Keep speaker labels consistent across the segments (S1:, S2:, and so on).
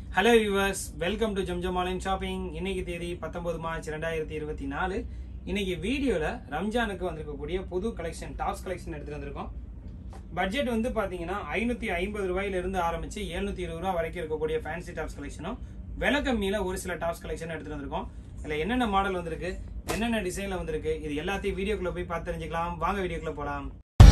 S1: hello viewers welcome to Zamzam online shopping இன்னைக்கு தேதி பத்தொன்பது மார்ச் ரெண்டாயிரத்தி இருபத்தி நாலு இன்னைக்கு வீடியோல ரம்ஜானுக்கு வந்திருக்கக்கூடிய புது கலெக்ஷன் டாப்ஸ் கலெக்ஷன் எடுத்துட்டு வந்திருக்கோம் பட்ஜெட் வந்து பாத்தீங்கன்னா ஐநூத்தி ஐம்பது ரூபாயில இருந்து ஆரம்பிச்சு எழுநூத்தி இருபது ரூபா வரைக்கும் இருக்கக்கூடிய ஃபேன்சி டாப்ஸ் கலெக்ஷனும் விலை கம்மியில ஒரு சில டாப்ஸ் கலெக்ஷன் எடுத்துட்டு வந்திருக்கோம் இதுல என்னென்ன மாடல் வந்திருக்கு என்னென்ன டிசைன்ல வந்திருக்கு இது எல்லாத்தையும் வீடியோக்குள்ள போய் பார்த்து தெரிஞ்சுக்கலாம் வாங்க வீடியோக்குள்ள போலாம்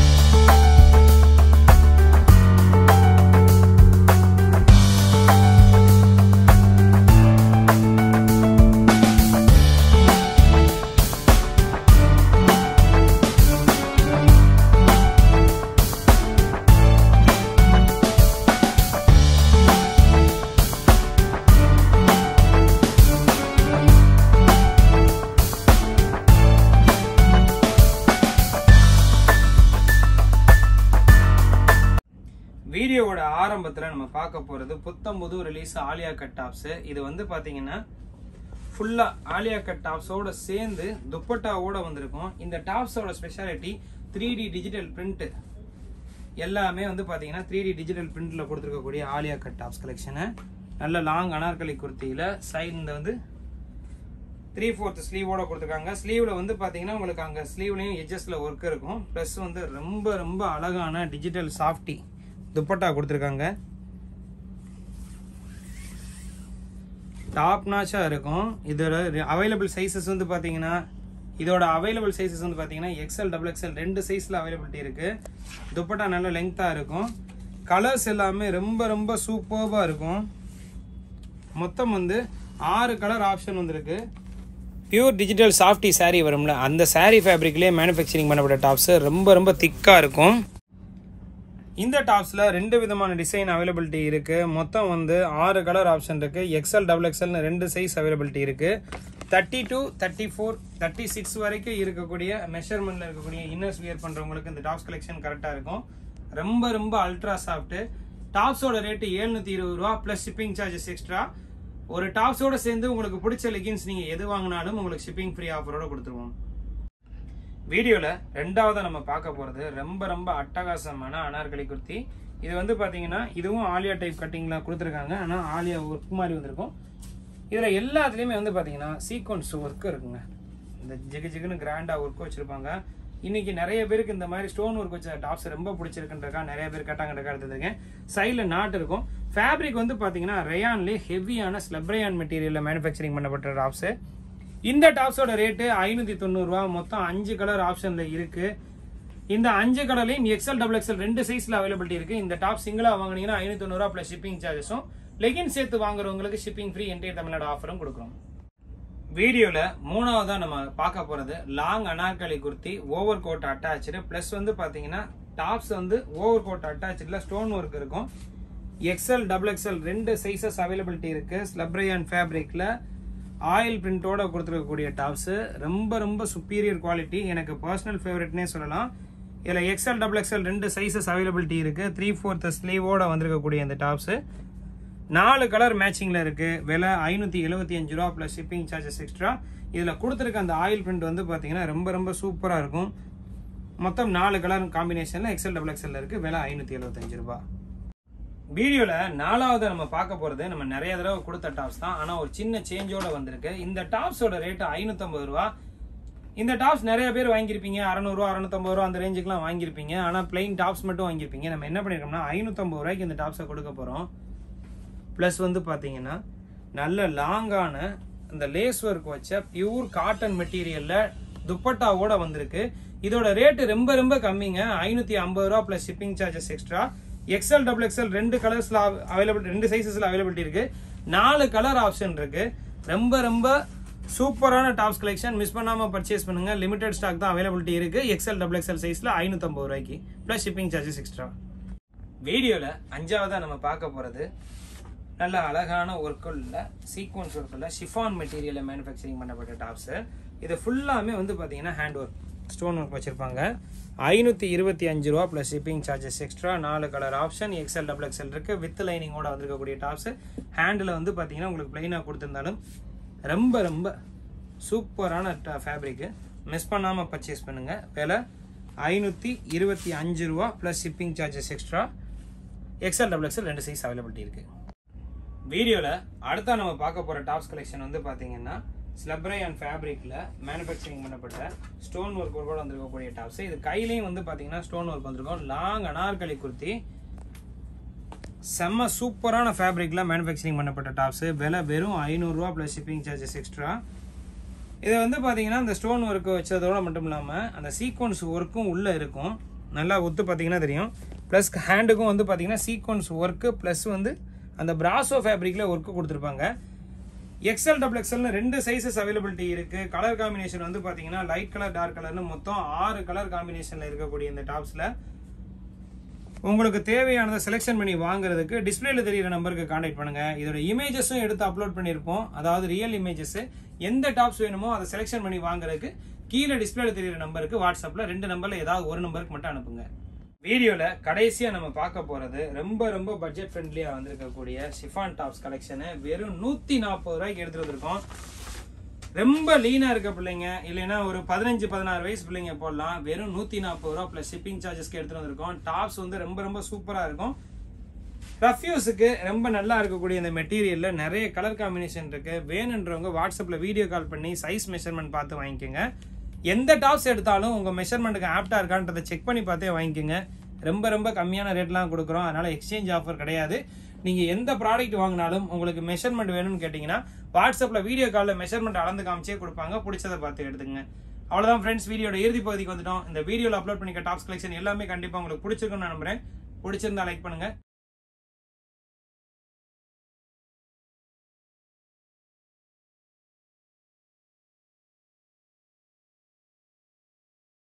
S1: வீடியோவோட ஆரம்பத்துல நம்ம பார்க்க போறது புத்தம் புது ரிலீஸ் ஆலியா கட் டாப்ஸ் இது வந்து பாத்தீங்கன்னா ஃபுல்லா ஆலியா கட் டாப்ஸோட சேர்ந்து துப்பட்டாவோட வந்திருக்கும் இந்த டாப்ஸோட speciality three D digital print எல்லாமே வந்து பாத்தீங்கன்னா த்ரீ டி டிஜிட்டல் பிரிண்ட்ல கொடுத்துருக்கக்கூடிய ஆலியா கட் டாப்ஸ் கலெக்ஷனு நல்ல லாங் அனார்கலி குர்த்தியில சைடு வந்து த்ரீ ஃபோர்த் ஸ்லீவோட கொடுத்துருக்காங்க ஸ்லீவ்ல வந்து பாத்தீங்கன்னா உங்களுக்கு அங்க ஸ்லீவ்லயும் எட்ஜஸ்ல ஒர்க் இருக்கும் ப்ளஸ் வந்து ரொம்ப ரொம்ப அழகான டிஜிட்டல் சாஃப்டி துப்பட்டா கொடுத்துருக்காங்க டாப் நாச்சா இருக்கும் இதோட அவைலபிள் சைஸஸ் வந்து பாத்தீங்கன்னா இதோட அவைலபிள் சைஸஸ் வந்து பாத்தீங்கன்னா எக்ஸ்எல் டபுள் எக்ஸ்எல் ரெண்டு சைஸ்ல அவைலபிலிட்டி இருக்கு துப்பட்டா நல்ல லெங்தா இருக்கும் கலர்ஸ் எல்லாமே ரொம்ப ரொம்ப சூப்பர்பா இருக்கும் மொத்தம் வந்து ஆறு கலர் ஆப்ஷன் வந்திருக்கு பியூர் டிஜிட்டல் சாஃப்டி saree வரும்ல அந்த saree ஃபேப்ரிக்லேயே மேனுஃபேக்சரிங் பண்ணப்பட்ட டாப்ஸ் ரொம்ப ரொம்ப திக்காக இருக்கும் இந்த டாப்ஸில் ரெண்டு விதமான டிசைன் அவைலபிலிட்டி இருக்குது மொத்தம் வந்து ஆறு கலர் ஆப்ஷன் இருக்குது எக்ஸ்எல் டபுள் எக்ஸ்எல்னு ரெண்டு சைஸ் அவைலபிலிட்டி இருக்குது thirty two thirty four thirty six வரைக்கும் இருக்கக்கூடிய மெஷர்மெண்ட்டில் இருக்கக்கூடிய இன்னர்ஸ் வியர் பண்ணுறவங்களுக்கு இந்த டாப்ஸ் கலெக்ஷன் கரெக்டாக இருக்கும் ரொம்ப ரொம்ப அல்ட்ரா சாஃப்ட்டு டாப்ஸோட ரேட்டு ஏழ்நூற்றி இருபது ரூபா ப்ளஸ் ஷிப்பிங் சார்ஜஸ் எக்ஸ்ட்ரா ஒரு டாப்ஸோட சேர்ந்து உங்களுக்கு பிடிச்ச லெகின்ஸ் நீங்கள் எது வாங்கினாலும் உங்களுக்கு ஷிப்பிங் ஃப்ரீ ஆஃபரோட கொடுத்துருவோம் வீடியோவில் ரெண்டாவதாக நம்ம பார்க்க போகிறது ரொம்ப ரொம்ப அட்டகாசமான அனார்கலி குர்த்தி இது வந்து பார்த்தீங்கன்னா இதுவும் ஆலியா டைப் கட்டிங்கில் கொடுத்துருக்காங்க ஆனால் ஆலியா ஒர்க் மாதிரி வந்திருக்கும் இதில் எல்லாத்துலேயுமே வந்து பார்த்தீங்கன்னா சீக்வன்ஸ் ஒர்க் இருக்குங்க இந்த ஜிகு ஜிகுன்னு கிராண்டாக ஒர்க் வச்சுருப்பாங்க இன்னைக்கு நிறைய பேருக்கு இந்த மாதிரி ஸ்டோன் ஒர்க் வச்ச டாப்ஸ் ரொம்ப பிடிச்சிருக்குன்றக்கா நிறைய பேர் கேட்டாங்கன்றக்கா எடுத்துருக்கேன் சைடில் நாட் இருக்கும் ஃபேப்ரிக் வந்து பார்த்தீங்கன்னா ரயான்லேயே ஹெவியான ஸ்லப்ரயான் மெட்டீரியலில் மேனுஃபேக்சரிங் பண்ணப்பட்ட டாப்ஸு இந்த டாப்ஸோட ரேட்டு ஐநூத்தி தொண்ணூறுரூவா மொத்தம் அஞ்சு கலர் ஆப்ஷன்ல இருக்கு இந்த அஞ்சு கலர்லையும் எக்ஸ்எல் டபுள் எக்ஸ்எல் ரெண்டு சைஸ்ல அவைலபிலிட்டி இருக்கு இந்த டாப் சிங்கிளா வாங்குனீங்கன்னா ஐநூத்தி தொண்ணூறுவா பிளஸ் ஷிப்பிங் சார்ஜஸும் லெகின் சேர்த்து வாங்குறவங்களுக்கு ஷிப்பிங் ஃப்ரீ என்டையர் தமிழ்நாடு ஆஃபரும் கொடுக்குறோம் வீடியோல மூணாவதா நம்ம பார்க்க போறது long anarkali kurti over coat attach plus வந்து பாத்தீங்கன்னா டாப்ஸ் வந்து ஓவர் கோட் அட்டாச்சில் ஸ்டோன் ஒர்க் இருக்கும் எக்ஸ்எல் டபுள் எக்ஸ்எல் ரெண்டு சைசஸ் அவைலபிலிட்டி இருக்கு ஸ்லப்ரையான் ஃபேப்ரிக்ல ஆயில் பிரிண்டோட கொடுத்துருக்கக்கூடிய டாப்ஸ் ரொம்ப ரொம்ப சுப்பீரியர் குவாலிட்டி எனக்கு பர்சனல் ஃபேவரட்னே சொல்லலாம் இதில் எக்ஸ்எல் டபுள் எக்ஸ்எல் ரெண்டு சைஸஸ் அவைலபிலிட்டி இருக்கு த்ரீ ஃபோர்த் ஸ்லீவோட வந்திருக்கக்கூடிய இந்த டாப்ஸ் நாலு கலர் மேட்சிங்கில் இருக்கு விலை ஐநூற்றி எழுபத்தி அஞ்சு ரூபா ப்ளஸ் ஷிப்பிங் சார்ஜஸ் எக்ஸ்ட்ரா இதில் கொடுத்துருக்க அந்த ஆயில் பிரிண்ட் வந்து பார்த்தீங்கன்னா ரொம்ப ரொம்ப சூப்பராக இருக்கும் மொத்தம் நாலு கலர் காம்பினேஷனில் எக்ஸ்எல் டபுள் எக்ஸ்எல் இருக்கு விலை ஐநூற்றி எழுபத்தஞ்சு ரூபா வீடியோல நாலாவது நம்ம பார்க்க போறது நம்ம நிறைய தடவை கொடுத்த டாப்ஸ் தான் ஆனா ஒரு சின்ன சேஞ்சோட வந்திருக்கு இந்த டாப்ஸோட ரேட் ஐநூத்தம்பது ரூபா இந்த டாப்ஸ் நிறைய பேர் வாங்கியிருப்பீங்க அறநூறுவா அறுநூத்தம்பது ரூபா அந்த ரேஞ்சுக்குலாம் வாங்கியிருப்பீங்க ஆனா பிளைன் டாப்ஸ் மட்டும் வாங்கியிருப்பீங்க நம்ம என்ன பண்ணிருக்கோம்னா ஐநூத்தம்பது ரூபாய்க்கு இந்த டாப்ஸை கொடுக்க போறோம் ப்ளஸ் வந்து பாத்தீங்கன்னா நல்ல லாங்கான அந்த லேஸ் ஒர்க் வச்ச பியூர் காட்டன் மெட்டீரியல்ல துப்பட்டாவோட வந்திருக்கு இதோட ரேட்டு ரொம்ப ரொம்ப கம்மிங்க ஐநூத்தி ஐம்பது ரூபா plus shipping charges extra XL double XL ரெண்டு கலர்ஸ்ல அவைலபிள் ரெண்டு சைசஸ்ல அவைலபிலிட்டி இருக்கு நாலு கலர் ஆப்ஷன் இருக்கு ரொம்ப ரொம்ப சூப்பரான டாப்ஸ் கலெக்ஷன் மிஸ் பண்ணாம பர்ச்சேஸ் பண்ணுங்க லிமிடெட் ஸ்டாக் தான் அவைலபிலிட்டி இருக்கு எக்ஸ்எல் டபுள் எக்ஸ்எல் சைஸ்ல ஐநூத்தம்பது ரூபாய்க்கு பிளஸ் ஷிப்பிங் சார்ஜஸ் எக்ஸ்ட்ரா வீடியோல அஞ்சாவதா நம்ம பார்க்க போறது நல்ல அழகான ஒர்க்குள்ள சீக்வன்ஸ் ஒர்க்குள்ள ஷிஃபான் மெட்டீரியலை மேனுஃபேக்சரிங் பண்ணப்பட்ட டாப்ஸ் இது ஃபுல்லாமே வந்து பார்த்தீங்கன்னா ஹேண்ட் ஒர்க் ஸ்டோன் ஒர்க் வச்சிருப்பாங்க ஐநூற்றி இருபத்தி அஞ்சு ரூபா ப்ளஸ் ஷிப்பிங் சார்ஜஸ் எக்ஸ்ட்ரா நாலு colour option XL double XL இருக்கு வித் லைனிங்கோட வந்திருக்கக்கூடிய டாப்ஸ் ஹேண்டில் வந்து பார்த்தீங்கன்னா உங்களுக்கு பிளைனாக கொடுத்துருந்தாலும் ரொம்ப ரொம்ப சூப்பரான ஃபேப்ரிக்கு மிஸ் பண்ணாமல் பர்ச்சேஸ் பண்ணுங்க விலை ஐநூற்றி இருபத்தி அஞ்சு ரூபா plus shipping charges extra XL double XL ரெண்டு சைஸ் அவைலபிலிட்டி இருக்கு வீடியோல அடுத்தா நம்ம பார்க்க போற டாப்ஸ் கலெக்ஷன் வந்து பாத்தீங்கன்னா ஸ்லப்ரை அண்ட் ஃபேப்ரிக்ல மேனுஃபேக்சரிங் பண்ணப்பட்ட ஸ்டோன் ஒர்க் கூட வந்திருக்கக்கூடிய டாப்ஸ் இது கையிலையும் வந்து பாத்தீங்கன்னா ஸ்டோன் ஒர்க் வந்திருக்கும் லாங் அனார்கலி குர்த்தி செம்ம சூப்பரான ஃபேப்ரிக்ல மேனுஃபேக்சரிங் பண்ணப்பட்ட டாப்ஸ் விலை வெறும் ஐநூறுரூவா ப்ளஸ் ஷிப்பிங் சார்ஜஸ் எக்ஸ்ட்ரா இது வந்து பார்த்தீங்கன்னா இந்த ஸ்டோன் ஒர்க்கு வச்சதோட மட்டும் இல்லாமல் அந்த சீக்வன்ஸ் ஒர்க்கும் உள்ளே இருக்கும் நல்லா ஒத்து பார்த்தீங்கன்னா தெரியும் ப்ளஸ் ஹேண்டுக்கும் வந்து பார்த்தீங்கன்னா சீக்வன்ஸ் ஒர்க்கு ப்ளஸ் வந்து அந்த பிராசோ ஃபேப்ரிக்கில் ஒர்க்கு கொடுத்துருப்பாங்க எக்ஸ்எல் டபுள் எக்ஸ்எல்னு ரெண்டு சைஸஸ் அவைலபிலிட்டி இருக்கு கலர் காம்பினேஷன் வந்து பார்த்தீங்கன்னா லைட் கலர் டார்க் கலர்னு மொத்தம் ஆறு கலர் காம்பினேஷனில் இருக்கக்கூடிய இந்த டாப்ஸில் உங்களுக்கு தேவையானதை செலெக்ஷன் பண்ணி வாங்குறதுக்கு டிஸ்பிளேல தெரியிற நம்பருக்கு காண்டாக்ட் பண்ணுங்க இதோட இமேஜஸும் எடுத்து அப்லோட் பண்ணியிருப்போம் அதாவது ரியல் இமேஜஸ் எந்த டாப்ஸ் வேணுமோ அதை செலெக்ஷன் பண்ணி வாங்குறதுக்கு கீழே டிஸ்பிளேல தெரியிற நம்பருக்கு வாட்ஸ்அப்ல ரெண்டு நம்பர்ல ஏதாவது ஒரு நம்பருக்கு மட்டும் அனுப்புங்க வீடியோல கடைசியா நம்ம பார்க்க போறது ரொம்ப ரொம்ப பட்ஜெட் ஃப்ரெண்ட்லியா வந்திருக்கக்கூடிய ஷிஃபான் டாப்ஸ் கலெக்ஷனு வெறும் நூத்தி நாற்பது ரூபாய்க்கு எடுத்துட்டு வந்திருக்கோம் ரொம்ப லீனா இருக்க பிள்ளைங்க இல்லைன்னா ஒரு பதினஞ்சு பதினாறு வயசு பிள்ளைங்க போடலாம் வெறும் நூத்தி நாற்பது ரூபா பிளஸ் ஷிப்பிங் சார்ஜஸ்க்கு எடுத்துட்டு வந்திருக்கோம் டாப்ஸ் வந்து ரொம்ப ரொம்ப சூப்பரா இருக்கும் ரஃப்யூஸுக்கு ரொம்ப நல்லா இருக்கக்கூடிய இந்த மெட்டீரியல்ல நிறைய கலர் காம்பினேஷன் இருக்கு வேணுன்றவங்க வாட்ஸ்அப்ல வீடியோ கால் பண்ணி சைஸ் மெஷர்மெண்ட் பார்த்து வாங்கிக்கோங்க எந்த டாப்ஸ் எடுத்தாலும் உங்க மெஷர்மெண்ட்டுக்கு ஆப்டா இருக்கான்றதை செக் பண்ணி பார்த்தே வாங்கிக்கோங்க ரொம்ப ரொம்ப கம்மியான ரேட்லாம் கொடுக்குறோம் அதனால எக்ஸ்சேஞ்ச் ஆஃபர் கிடையாது நீங்க எந்த ப்ராடக்ட் வாங்கினாலும் உங்களுக்கு மெஷர்மெண்ட் வேணும்னு கேட்டீங்கன்னா வாட்ஸ்அப்ல வீடியோ காலில் மெஷர்மெண்ட் அளந்து காமிச்சே கொடுப்பாங்க பிடிச்சதை பார்த்து எடுத்துங்க அவ்வளவுதான் ஃப்ரெண்ட்ஸ் வீடியோட இறுதி பகுதிக்கு வந்துட்டோம் இந்த வீடியோல அப்லோட் பண்ணிக்க டாப்ஸ் கலெக்ஷன் எல்லாமே கண்டிப்பா உங்களுக்கு பிடிச்சிருக்கும்னு நம்புறேன் பிடிச்சிருந்தா லைக் பண்ணுங்க